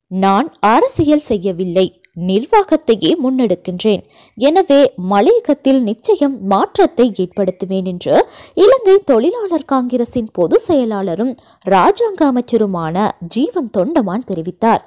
நான் அரசியல் செய்யவில்லை நிர்வாகத்தையே முன்னெடுக்கின்றேன் எனவே மலையகத்தில் நிச்சயம் மாற்றத்தை ஏற்படுத்துவேன் என்று இலங்கை தொழிலாளர் காங்கிரசின் பொதுச் செயலாளரும் ராஜாங்க அமைச்சருமான ஜீவன் தொண்டமான் தெரிவித்தார்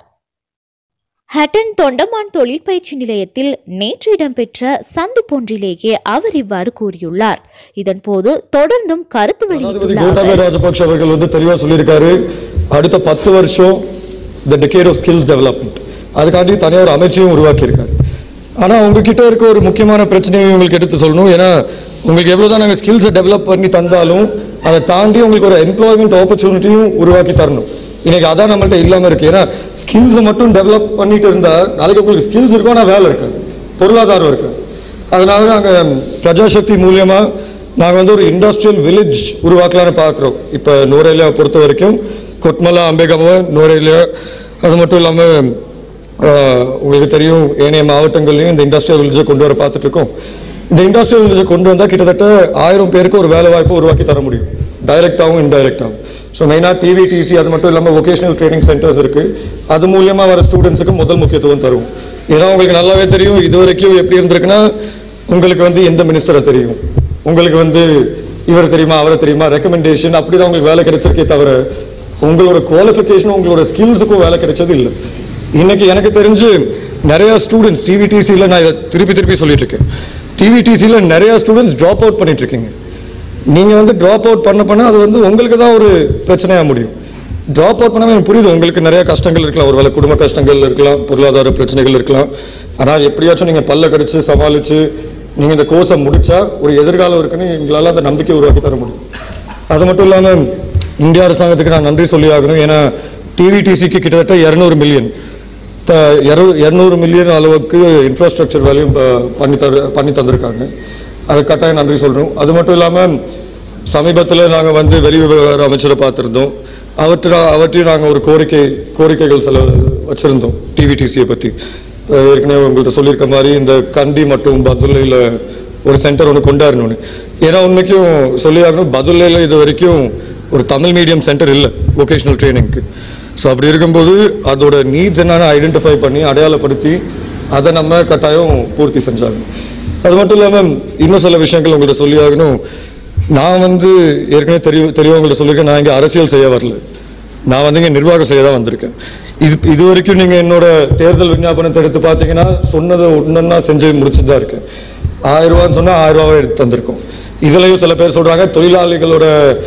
ஹட்டன் தொண்டமான் தொழிற்பயிற்சி நிலையத்தில் நேற்று இடம்பெற்ற சந்திப்பொன்றிலேயே அவர் இவ்வாறு கூறியுள்ளார் இதன்போது தொடர்ந்தும் கருத்து ஜனாதிபதி வெளியிட்டுள்ள அவர் கோட்டாபய ராஜபக்ஷ அவர்கள் வந்து தெளிவா சொல்லியிருக்காரு அடுத்த பத்து வருஷம் the decade of skills development அதுக்காண்டி தனியாக ஒரு அமைச்சையும் உருவாக்கியிருக்காரு ஆனா உங்ககிட்ட இருக்க ஒரு முக்கியமான பிரச்சனையை உங்களுக்கு எடுத்து சொல்லணும் ஏன்னா உங்களுக்கு எவ்வளவுதான் நாங்கள் ஸ்கில்ஸை டெவலப் பண்ணி தந்தாலும் அதை தாண்டி உங்களுக்கு ஒரு எம்ப்ளாய்மெண்ட் ஆப்பர்ச்சுனிட்டியும் உருவாக்கி தரணும் இன்னைக்கு அதான் நம்மள்ட்ட இல்லாம இருக்கு ஏன்னா ஸ்கில்ஸை மட்டும் டெவலப் பண்ணிட்டு இருந்தா நாளைக்கு உங்களுக்கு ஸ்கில்ஸ் இருக்கும் ஆனால் வேலை இருக்காது பொருளாதாரம் இருக்காது அதனால நாங்கள் பிரஜாசக்தி மூலியமா நாங்கள் வந்து ஒரு இண்டஸ்ட்ரியல் வில்லேஜ் உருவாக்கலாம்னு பார்க்குறோம் இப்போ நூரேலியா பொறுத்த வரைக்கும் கொத்மலா அம்பேகாம நூரேலியா அது மட்டும் இல்லாமல் உங்களுக்கு தெரியும் ஏனைய மாவட்டங்கள்லையும் இந்த இண்டஸ்ட்ரியல் வில்லேஜை கொண்டு வர பார்த்துட்டு இருக்கோம் இந்த இண்டஸ்ட்ரியல் வில்லேஜை கொண்டு வந்தால் கிட்டத்தட்ட ஆயிரம் பேருக்கு ஒரு வேலை வாய்ப்பு உருவாக்கி தர முடியும் டைரக்டாகவும் இன்டைரக்டாகவும் ஸோ மெயினாக டிவிடிசி அது மட்டும் இல்லாமல் வொகேஷனல் ட்ரைனிங் சென்டர்ஸ் இருக்கு அது மூலியமா வர ஸ்டூடெண்ட்ஸுக்கு முதல் முக்கியத்துவம் தரும் ஏன்னா உங்களுக்கு நல்லாவே தெரியும் இது வரைக்கும் எப்படி இருந்திருக்குன்னா உங்களுக்கு வந்து எந்த மினிஸ்டரை தெரியும் உங்களுக்கு வந்து இவர் தெரியுமா அவரை தெரியுமா ரெக்கமெண்டேஷன் அப்படிதான் உங்களுக்கு வேலை கிடைச்சிருக்கே தவிர உங்களோட குவாலிஃபிகேஷன் உங்களோட ஸ்கில்ஸுக்கும் வேலை கிடைச்சது இல்லை இன்னைக்கு எனக்கு தெரிஞ்சு நிறைய ஸ்டூடெண்ட்ஸ் டிவிடிசியில் நான் இதை திருப்பி திருப்பி சொல்லிட்டு இருக்கேன் டிவிடிசியில் நிறைய ஸ்டூடெண்ட்ஸ் ட்ராப் அவுட் பண்ணிட்டு இருக்கீங்க நீங்க வந்து ட்ராப் அவுட் பண்ண பண்ண அது வந்து உங்களுக்கு தான் ஒரு பிரச்சனையா முடியும் ட்ராப் அவுட் பண்ணாம எனக்கு புரியுது உங்களுக்கு நிறைய கஷ்டங்கள் இருக்கலாம் ஒருவேளை குடும்ப கஷ்டங்கள் இருக்கலாம் பொருளாதார பிரச்சனைகள் இருக்கலாம் ஆனால் எப்படியாச்சும் நீங்க பல்ல கடிச்சு சமாளிச்சு நீங்க இந்த கோர்ஸை முடிச்சா ஒரு எதிர்காலம் இருக்குன்னு எங்களால அந்த நம்பிக்கை உருவாக்கி தர முடியும் அது மட்டும் இல்லாம இந்திய அரசாங்கத்துக்கு நான் நன்றி சொல்லி ஆகணும் ஏன்னா டிவிடிசிக்கு கிட்டத்தட்ட இரநூறு மில்லியன் இரநூறு மில்லியன் அளவுக்கு இன்ஃப்ராஸ்ட்ரக்சர் வேலையும் ப- பண்ணி தர பண்ணி தந்திருக்காங்க அது கட்டாயம் நன்றி சொல்றோம் அது மட்டும் இல்லாம சமீபத்தில் நாங்கள் வந்து வெளிவிவகார அமைச்சரை பார்த்திருந்தோம் அவற்றை அவற்றையும் நாங்கள் ஒரு கோரிக்கை கோரிக்கைகள் சில வச்சிருந்தோம் டிவிடிசியை பற்றி அஹ் ஏற்கனவே உங்கள்கிட்ட சொல்லியிருக்க மாதிரி இந்த கண்டி மற்றும் பதுல்லையில் ஒரு சென்டர் ஒன்று கொண்டாடணும்னு ஏன்னா உண்மைக்கும் சொல்லி ஆகணும் பதுல்லையில் இது வரைக்கும் ஒரு தமிழ் மீடியம் சென்டர் இல்லை வொகேஷனல் ட்ரைனிங்க்கு ஸோ அப்படி இருக்கும்போது அதோட நீட்ஸ் என்னன்னு ஐடென்டிஃபை பண்ணி அடையாளப்படுத்தி அதை நம்ம கட்டாயம் பூர்த்தி செஞ்சாங்க அது மட்டும் இல்லாமல் இன்னும் சில விஷயங்கள் உங்கள்கிட்ட சொல்லி ஆகணும் நான் வந்து ஏற்கனவே தெரிய தெரியவங்கள்ட்ட சொல்லியிருக்கேன் நான் இங்கே அரசியல் செய்ய வரல நான் வந்து இங்கே நிர்வாகம் செய்ய தான் வந்திருக்கேன் இது இது வரைக்கும் நீங்கள் என்னோட தேர்தல் விஞ்ஞாபனத்தை எடுத்து பார்த்தீங்கன்னா சொன்னதை ஒன்றா செஞ்சு முடிச்சுட்டு தான் இருக்கேன் ஆயிரம் ரூபான்னு சொன்னால் ஆயிரம் ரூபாவை எடுத்து தந்திருக்கோம் இதுலயும் சில பேர் சொல்றாங்க தொழிலாளிகளோட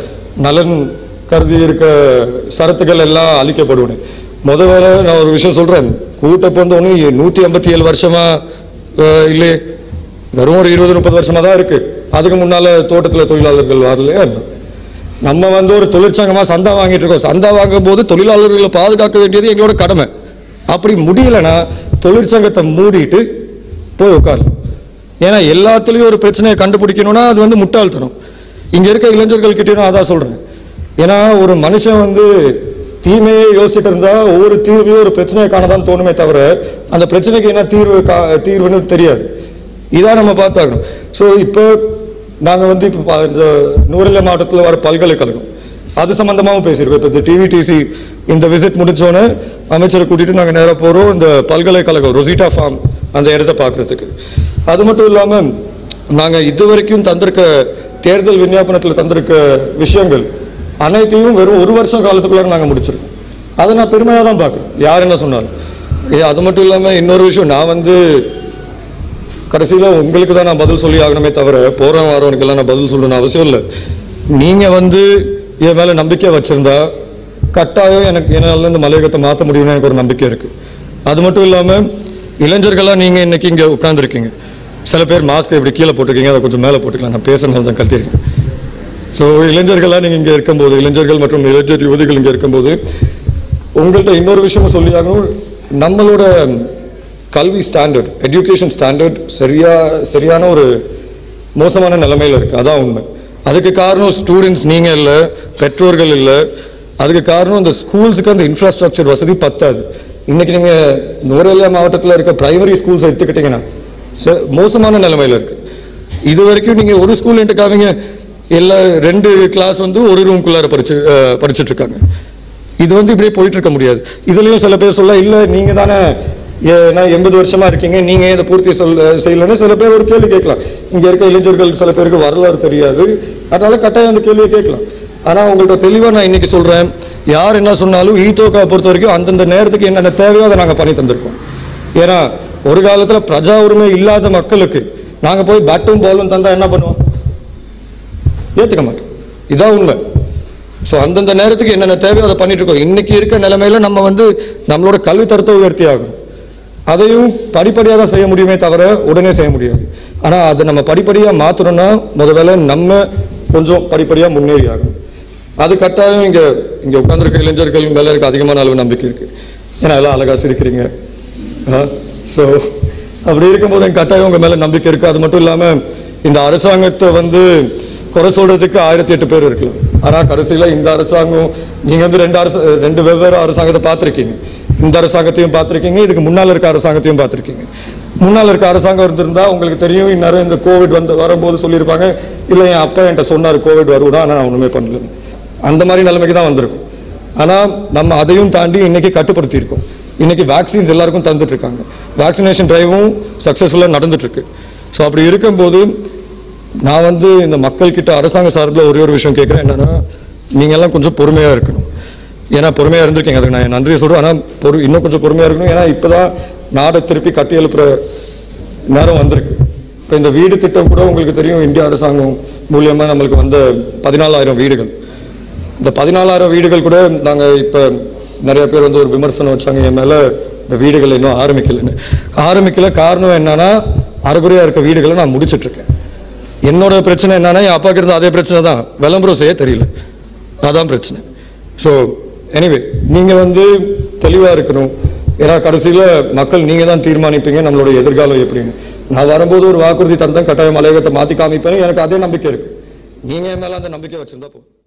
நலன் கருதி இருக்க சரத்துகள் எல்லாம் அழிக்கப்படுவேன் முத வேற நான் ஒரு விஷயம் சொல்றேன் கூட்டப்பு வந்து ஒன்று நூற்றி ஐம்பத்தி ஏழு வருஷமா அஹ், இல்லை வெறும் ஒரு இருபது முப்பது வருஷமா தான் இருக்கு அதுக்கு முன்னால தோட்டத்தில் தொழிலாளர்கள் வரலையா என்ன? நம்ம வந்து ஒரு தொழிற்சங்கமா சந்தா வாங்கிட்டு இருக்கோம் சந்தா வாங்கும் போது தொழிலாளர்களை பாதுகாக்க வேண்டியது எங்களோட கடமை அப்படி முடியலன்னா தொழிற்சங்கத்தை மூடிட்டு போய் உட்காரலாம் ஏன்னா எல்லாத்துலயும் ஒரு பிரச்சனையை கண்டுபிடிக்கணும்னா அது வந்து முட்டாள்தனம் இங்க இருக்க இளைஞர்கள் கிட்டயும் அதான் சொல்றேன் ஏன்னா ஒரு மனுஷன் வந்து தீமையை யோசிச்சுட்டு இருந்தா ஒவ்வொரு தீர்வையும் ஒரு பிரச்சனையை காணதான் தோணுமே தவிர அந்த பிரச்சனைக்கு என்ன தீர்வு கா- தீர்வுன்னு தெரியாது இதான் நம்ம பார்த்தாகணும் ஸோ இப்போ நாங்கள் வந்து இப்போ பா- இந்த நூறில மாவட்டத்தில் வர பல்கலைக்கழகம் அது சம்பந்தமாகவும் பேசியிருக்கோம் இப்போ இந்த டிவிடிசி இந்த விசிட் முடிஞ்சோன்னே அமைச்சரை கூட்டிட்டு நாங்கள் நேராக போகிறோம் இந்த பல்கலைக்கழகம் ரொசிட்டா ஃபார்ம் அந்த இடத்த பார்க்கறதுக்கு அது மட்டும் இல்லாமல் நாங்கள் இது வரைக்கும் தந்திருக்க தேர்தல் விஞ்ஞாபனத்தில் தந்திருக்க விஷயங்கள் அனைத்தையும் வெறும் ஒரு வருஷம் காலத்துக்குள்ளார நாங்கள் முடிச்சிருக்கோம் அதை நான் பெருமையாக தான் பார்க்குறேன் யார் என்ன சொன்னாலும் ஏ, அது மட்டும் இல்லாமல் இன்னொரு விஷயம் நான் வந்து கடைசியில் உங்களுக்கு தான் நான் பதில் சொல்லி ஆகணுமே தவிர போகிறவன் வரவனுக்கெல்லாம் நான் பதில் சொல்லணும்னு அவசியம் இல்லை நீங்கள் வந்து என் மேலே நம்பிக்கை வச்சிருந்தா கட்டாயம் எனக்கு என்னால் இந்த மலையகத்தை மாற்ற முடியும்னு எனக்கு ஒரு நம்பிக்கை இருக்குது அது மட்டும் இல்லாமல் இளைஞர்களாக நீங்கள் இன்னைக்கு இங்கே உட்காந்துருக்கீங்க சில பேர் மாஸ்க் இப்படி கீழே போட்டிருக்கீங்க அதை கொஞ்சம் மேலே போட்டுக்கலாம் நான் பேசுறதுனால தான் கத்திருக்கேன் ஸோ இளைஞர்களாக நீங்கள் இங்கே இருக்கும்போது இளைஞர்கள் மற்றும் இளைஞர் யுவதிகள் இங்கே இருக்கும்போது உங்கள்கிட்ட இன்னொரு விஷயமும் சொல்லியாகணும் நம்மளோட கல்வி ஸ்டாண்டர்ட் எஜுகேஷன் ஸ்டாண்டர்ட் சரியா சரியான ஒரு மோசமான நிலைமையில இருக்கு அதான் உண்மை அதுக்கு காரணம் ஸ்டூடெண்ட்ஸ் நீங்க இல்லை பெற்றோர்கள் இல்லை அதுக்கு காரணம் இந்த ஸ்கூல்ஸுக்கு அந்த இன்ஃப்ராஸ்ட்ரக்சர் வசதி பத்தாது இன்னைக்கு நீங்க நுவரேலியா மாவட்டத்தில் இருக்க பிரைமரி ஸ்கூல்ஸ் எடுத்துக்கிட்டீங்கன்னா ச- மோசமான நிலைமையில இருக்கு இது வரைக்கும் நீங்க ஒரு ஸ்கூல் காமிங்க எல்லா ரெண்டு கிளாஸ் வந்து ஒரு ரூம்குள்ளார படிச்சு அஹ், படிச்சுட்டு இருக்காங்க இது வந்து இப்படியே போயிட்டு இருக்க முடியாது இதுலயும் சில பேர் சொல்ல இல்ல நீங்க தானே ஏன்னா எண்பது வருஷமா இருக்கீங்க நீங்க ஏன் இதை பூர்த்தி சொல்ல செய்யலன்னு சில பேர் ஒரு கேள்வி கேட்கலாம் இங்க இருக்க இளைஞர்கள் சில பேருக்கு வரலாறு தெரியாது அதனால கட்டாயம் அந்த கேள்வியை கேட்கலாம் ஆனா உங்கள்ட்ட தெளிவா நான் இன்னைக்கு சொல்றேன் யார் என்ன சொன்னாலும் ஈத்தோக்கா பொறுத்த வரைக்கும் அந்தந்த நேரத்துக்கு என்னென்ன தேவையோ அதை நாங்க பண்ணி தந்திருக்கோம் ஏன்னா ஒரு காலத்துல பிரஜா உரிமை இல்லாத மக்களுக்கு நாங்க போய் பேட்டும் பாலும் தந்தா என்ன பண்ணுவோம் ஏத்துக்க மாட்டோம் இதான் உண்மை ஸோ அந்தந்த நேரத்துக்கு என்னென்ன தேவையோ அதை பண்ணிட்டு இருக்கோம் இன்னைக்கு இருக்க நிலைமையில நம்ம வந்து நம்மளோட கல்வி தரத்தை உயர்த்தி ஆகணும் அதையும் படிப்படியாக தான் செய்ய முடியுமே தவிர உடனே செய்ய முடியாது ஆனா அதை நம்ம படிப்படியா மாத்தணும்னா முதல்ல நம்ம கொஞ்சம் படிப்படியா முன்னேறி ஆகணும் அது கட்டாயம் இங்க இங்க உட்கார்ந்திருக்க இளைஞர்கள் மேல எனக்கு அதிகமான அளவு நம்பிக்கை இருக்கு ஏன்னா எல்லாம் அழகா சிரிக்கிறீங்க ஸோ அப்படி இருக்கும்போது எனக்கு கட்டாயம் உங்க மேல நம்பிக்கை இருக்கு அது மட்டும் இல்லாம இந்த அரசாங்கத்தை வந்து குறை சொல்றதுக்கு ஆயிரத்தி எட்டு பேர் இருக்கலாம் ஆனா கடைசியில இந்த அரசாங்கம் நீங்க வந்து ரெண்டு அரசு ரெண்டு வெவ்வேறு அரசாங்கத்தை பார்த்திருக்கீங்க இந்த அரசாங்கத்தையும் பார்த்திருக்கீங்க இதுக்கு முன்னால இருக்க அரசாங்கத்தையும் பார்த்திருக்கீங்க முன்னால இருக்க அரசாங்கம் இருந்திருந்தா உங்களுக்கு தெரியும் இந்நேரம் இந்த கோவிட் வந்து வரும்போது சொல்லியிருப்பாங்க இல்ல என் அப்பா என்கிட்ட சொன்னார் கோவிட் வருவா ஆனா நான் ஒண்ணுமே பண்ணல அந்த மாதிரி நிலைமைக்கு தான் வந்திருக்கும் ஆனா நம்ம அதையும் தாண்டி இன்னைக்கு கட்டுப்படுத்தி இருக்கோம் இன்னைக்கு வேக்சின்ஸ் எல்லாருக்கும் தந்துட்டு இருக்காங்க வேக்சினேஷன் டிரைவும் சக்சஸ்ஃபுல்லாக நடந்துட்டு இருக்கு ஸோ அப்படி இருக்கும்போது நான் வந்து இந்த மக்கள் கிட்ட அரசாங்க சார்பில் ஒரே ஒரு விஷயம் கேட்குறேன் என்னன்னா நீங்க எல்லாம் கொஞ்சம் பொறுமையா இருக்கணும் ஏன்னா பொறுமையா இருந்திருக்கீங்க அதுக்கு நான் என் நன்றியை சொல்றேன் ஆனா பொறு இன்னும் கொஞ்சம் பொறுமையா இருக்கணும் ஏன்னா இப்பதான் நாடை திருப்பி கட்டி எழுப்புற நேரம் வந்திருக்கு இப்போ இந்த வீடு திட்டம் கூட உங்களுக்கு தெரியும் இந்திய அரசாங்கம் மூலியமா நம்மளுக்கு வந்த பதினாலாயிரம் வீடுகள் இந்த பதினாலாயிரம் வீடுகள் கூட நாங்க இப்ப நிறைய பேர் வந்து ஒரு விமர்சனம் வச்சாங்க என் மேல இந்த வீடுகள் இன்னும் ஆரம்பிக்கலன்னு ஆரம்பிக்கல காரணம் என்னன்னா அரைகுறையா இருக்க வீடுகளை நான் முடிச்சிட்டு இருக்கேன் என்னோட பிரச்சனை என்னன்னா என் அப்பாவுக்கு இருந்த அதே பிரச்சனை தான் விளம்பரம் செய்ய தெரியல அதான் பிரச்சனை ஸோ எனிவே நீங்க வந்து தெளிவா இருக்கணும் ஏன்னா கடைசியில மக்கள் நீங்க தான் தீர்மானிப்பீங்க நம்மளோட எதிர்காலம் எப்படின்னு நான் வரும்போது ஒரு வாக்குறுதி தந்தேன் கட்டாயம் மலையகத்தை மாத்தி காமிப்பேன் எனக்கு அதே நம்பிக்கை இருக்கு நீங்க என் மேல அந்த நம்பிக்கை வச்சிருந்தா போதும்